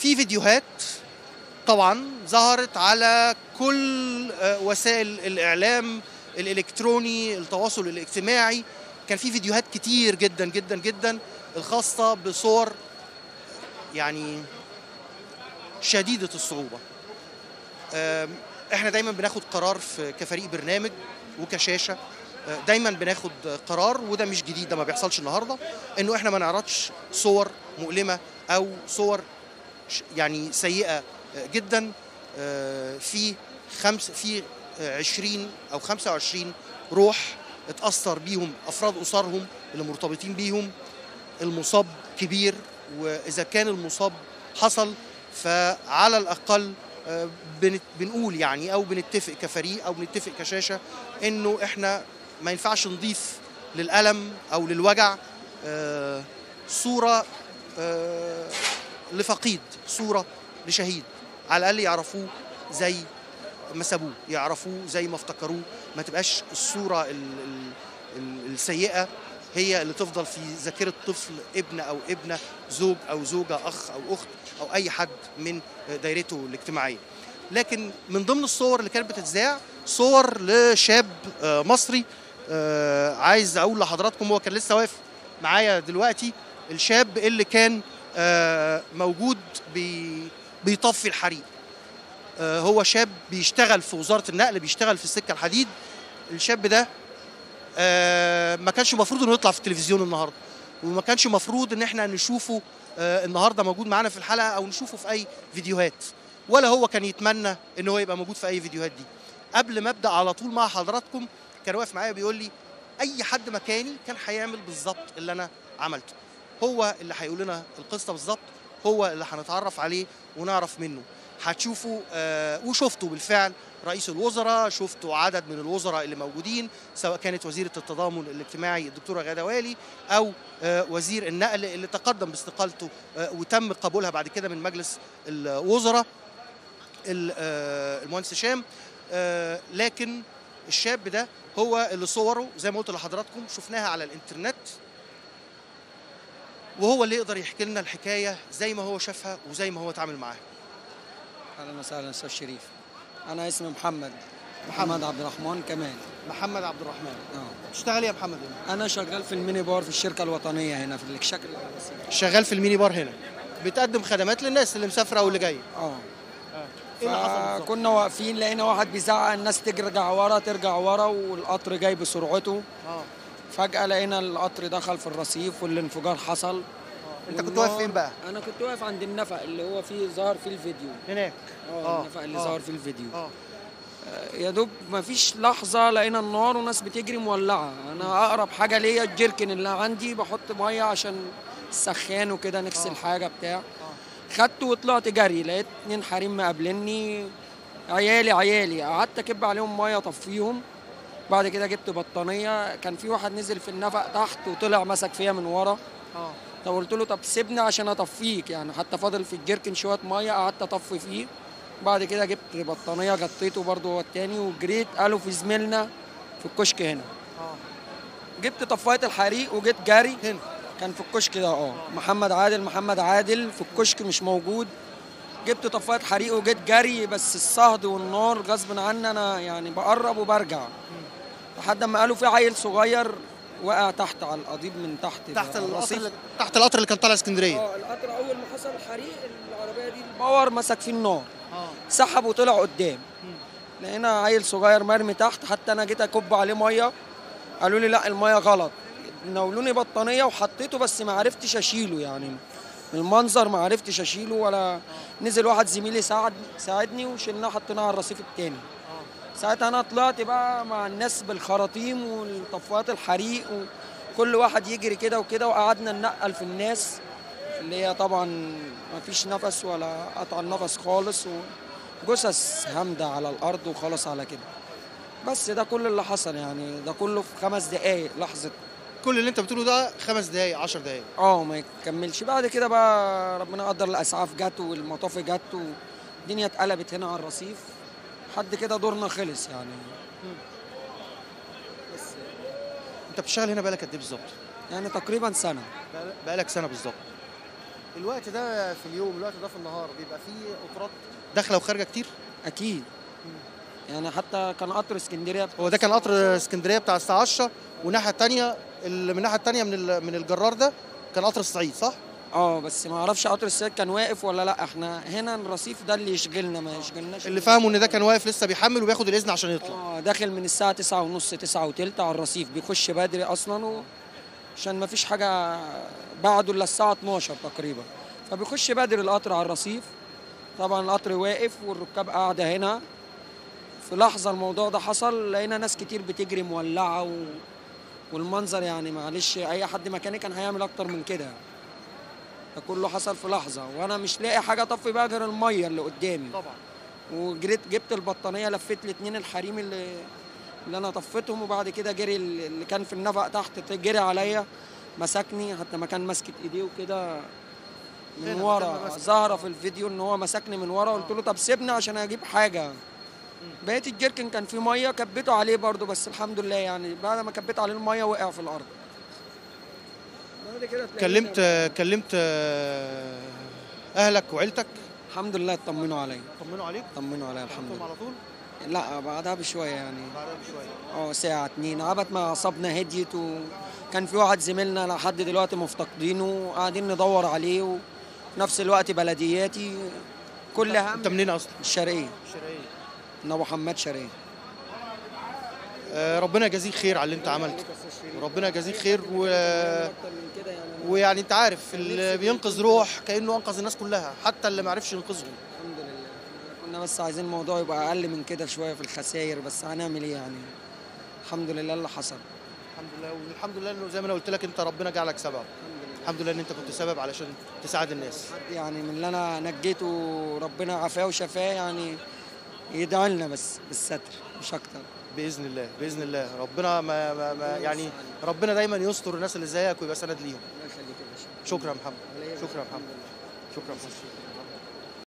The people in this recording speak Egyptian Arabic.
في فيديوهات طبعا ظهرت على كل آه، وسائل الاعلام الالكتروني التواصل الاجتماعي كان في فيديوهات كتير جدا جدا جدا الخاصه بصور يعني شديده الصعوبه آم، احنا دايما بناخد قرار في كفريق برنامج وكشاشه آه، دايما بناخد قرار وده مش جديد ده ما بيحصلش النهارده انه احنا ما نعرضش صور مؤلمه او صور ش- يعني سيئه آه، جدا آه، في خمس في آه، 20 او 25 روح اتاثر بيهم افراد اسرهم اللي مرتبطين بيهم المصاب كبير واذا كان المصاب حصل فعلى الاقل آه، بنت- بنقول يعني او بنتفق كفريق او بنتفق كشاشه انه احنا ما ينفعش نضيف للالم او للوجع آه، صوره آه، لفقيد صوره لشهيد على الاقل يعرفوه زي ما سابوه يعرفوه زي ما افتكروه ما تبقاش الصوره ال ال ال السيئه هي اللي تفضل في ذاكره طفل ابن او ابنه زوج او زوجه اخ او اخت او اي حد من دايرته الاجتماعيه لكن من ضمن الصور اللي كانت بتتذاع صور لشاب آه، مصري آه، عايز اقول لحضراتكم هو كان لسه واقف معايا دلوقتي الشاب اللي كان آه، موجود بي- بيطفي الحريق آه، هو شاب بيشتغل في وزاره النقل بيشتغل في السكه الحديد الشاب ده آه، ما كانش المفروض انه يطلع في التلفزيون النهارده وما كانش المفروض ان احنا نشوفه آه، النهارده موجود معانا في الحلقه او نشوفه في اي فيديوهات ولا هو كان يتمنى ان هو يبقى موجود في اي فيديوهات دي قبل ما ابدا على طول مع حضراتكم كان واقف معايا بيقول لي اي حد مكاني كان هيعمل بالظبط اللي انا عملته هو اللي هيقول لنا القصه بالظبط هو اللي هنتعرف عليه ونعرف منه هتشوفوا آه وشفتوا بالفعل رئيس الوزراء شفتوا عدد من الوزراء اللي موجودين سواء كانت وزيره التضامن الاجتماعي الدكتوره غاده والي او آه وزير النقل اللي تقدم باستقالته آه وتم قبولها بعد كده من مجلس الوزراء ال- آه، المهندس هشام آه، لكن الشاب ده هو اللي صوره زي ما قلت لحضراتكم شفناها على الانترنت وهو اللي يقدر يحكي لنا الحكايه زي ما هو شافها وزي ما هو اتعامل معاها اهلا وسهلا استاذ شريف انا اسمي محمد محمد عبد الرحمن كمال محمد عبد الرحمن اه تشتغل ايه يا محمد هنا؟ انا شغال في الميني بار في الشركه الوطنيه هنا في الاكشاك العباسي شغال في الميني بار هنا بتقدم خدمات للناس اللي مسافره واللي جايه اه ايه اللي حصل بالظبط؟ كنا واقفين لقينا واحد بيزعق الناس ترجع ورا ترجع ورا والقطر جاي بسرعته اه فجاه لقينا القطر دخل في الرصيف والانفجار حصل انت كنت واقف فين بقى؟ انا كنت واقف عند النفق اللي هو فيه ظهر فيه الفيديو هناك اه آه، النفق اللي آه. ظهر فيه الفيديو اه يا دوب ما فيش لحظة لقينا النار وناس بتجري مولعة أنا أقرب حاجة ليا الجيركن اللي عندي بحط مية عشان السخان وكده نغسل آه. حاجة بتاع خدته وطلعت جري لقيت اتنين حريم مقابلني عيالي عيالي قعدت أكب عليهم مية أطفيهم بعد كده جبت بطانية كان في واحد نزل في النفق تحت وطلع مسك فيا من ورا اه طب قلت له طب سيبني عشان اطفيك يعني حتى فاضل في الجيركن شويه ميه قعدت اطفي فيه بعد كده جبت بطانيه غطيته برضه هو التاني وجريت قالوا في زميلنا في الكشك هنا اه جبت طفايه الحريق وجيت جري هنا كان في الكشك ده اه محمد عادل محمد عادل في الكشك مش موجود جبت طفايه حريق وجيت جري بس الصهد والنار غصب عني انا يعني بقرب وبرجع لحد ما قالوا في عيل صغير وقع تحت على القضيب من تحت تحت القطر الرصيف. اللي تحت القطر اللي كان طالع اسكندريه اه القطر اول ما حصل الحريق العربيه دي الباور مسك فيه النار اه سحب وطلع قدام لقينا عيل صغير مرمي تحت حتى انا جيت اكب عليه ميه قالوا لي لا الميه غلط ناولوني بطانيه وحطيته بس ما عرفتش اشيله يعني من المنظر ما عرفتش اشيله ولا نزل واحد زميلي ساعد ساعدني وشلناه حطيناه على الرصيف التاني ساعتها انا طلعت بقى مع الناس بالخراطيم والطفايات الحريق وكل واحد يجري كده وكده وقعدنا ننقل في الناس اللي هي طبعا ما فيش نفس ولا قطع النفس خالص وجثث هامدة على الأرض وخلاص على كده بس ده كل اللي حصل يعني ده كله في خمس دقايق لحظة كل اللي انت بتقوله ده خمس دقايق 10 دقايق اه ما يكملش بعد كده بقى ربنا قدر الاسعاف جت والمطافي جت والدنيا اتقلبت هنا على الرصيف لحد كده دورنا خلص يعني انت بتشتغل هنا بقالك قد ايه بالظبط؟ يعني تقريبا سنه بقال- بقالك سنه بالظبط الوقت ده في اليوم الوقت ده في النهار بيبقى فيه قطارات داخله وخارجه كتير اكيد يعني حتى كان قطر اسكندريه هو ده كان قطر اسكندريه بتاع الساعه 10 والناحيه الثانيه من الناحيه الثانيه من ال- من الجرار ده كان قطر الصعيد صح؟ اه بس ما اعرفش قطر السيد كان واقف ولا لا احنا هنا الرصيف ده اللي يشغلنا ما يشغلناش اللي فهموا ان ده كان واقف لسه بيحمل وبياخد الاذن عشان يطلع اه داخل من الساعة تسعة ونص تسعة وتلت على الرصيف بيخش بدري أصلا و... عشان ما فيش حاجة بعده إلا الساعة 12 تقريبا فبيخش بدري القطر على الرصيف طبعا القطر واقف والركاب قاعدة هنا في لحظة الموضوع ده حصل لقينا ناس كتير بتجري مولعة و... والمنظر يعني معلش أي حد مكاني كان هيعمل أكتر من كده ده كله حصل في لحظة وأنا مش لاقي حاجة أطفي بقى غير المية اللي قدامي طبعا وجريت جبت البطانيه لفيت الاثنين الحريم اللي اللي انا طفيتهم وبعد كده جري اللي كان في النفق تحت جري عليا مسكني حتى ما كان ماسكه ايديه وكده من هنا ورا مكان ما مسك. ظاهره في الفيديو ان هو مسكني من ورا قلت له طب سيبني عشان اجيب حاجه بقيت الجيركن كان فيه ميه كبيته عليه برضو بس الحمد لله يعني بعد ما كبيت عليه الميه وقع في الارض بعد كده تلاقيه كلمت كلمت آه، اهلك وعيلتك الحمد لله اطمنوا عليا طمنوا عليك طمنوا عليا الحمد كلمتهم لله على طول لا بعدها بشويه يعني بعدها بشويه اه ساعة اتنين عبت ما أعصابنا هديت وكان في واحد زميلنا لحد دلوقتي مفتقدينه وقاعدين ندور عليه وفي نفس الوقت بلدياتي كل هم انت منين اصلا؟ الشرقية الشرقيه من أبو حماد شرقية آه، ربنا يجازيك خير على اللي انت عملته ربنا يجازيك خير و... ويعني انت عارف اللي بينقذ روح كانه انقذ الناس كلها حتى اللي ما عرفش ينقذهم الحمد لله كنا بس عايزين الموضوع يبقى أقل من كده شوية في الخسائر بس هنعمل إيه يعني الحمد لله اللي حصل الحمد لله والحمد لله انه زي ما انا قلت لك انت ربنا جعلك سبب الحمد لله ان انت كنت سبب علشان تساعد الناس حد يعني من اللي أنا نجيته ربنا عافاه وشفاه يعني يدعي لنا بس بالستر مش أكتر باذن الله باذن الله ربنا ما, ما, ما يعني ربنا دايما يستر الناس اللي زيك ويبقى سند ليهم الله يخليك يا باشا شكرا يا محمد شكرا يا محمد شكرا يا محمد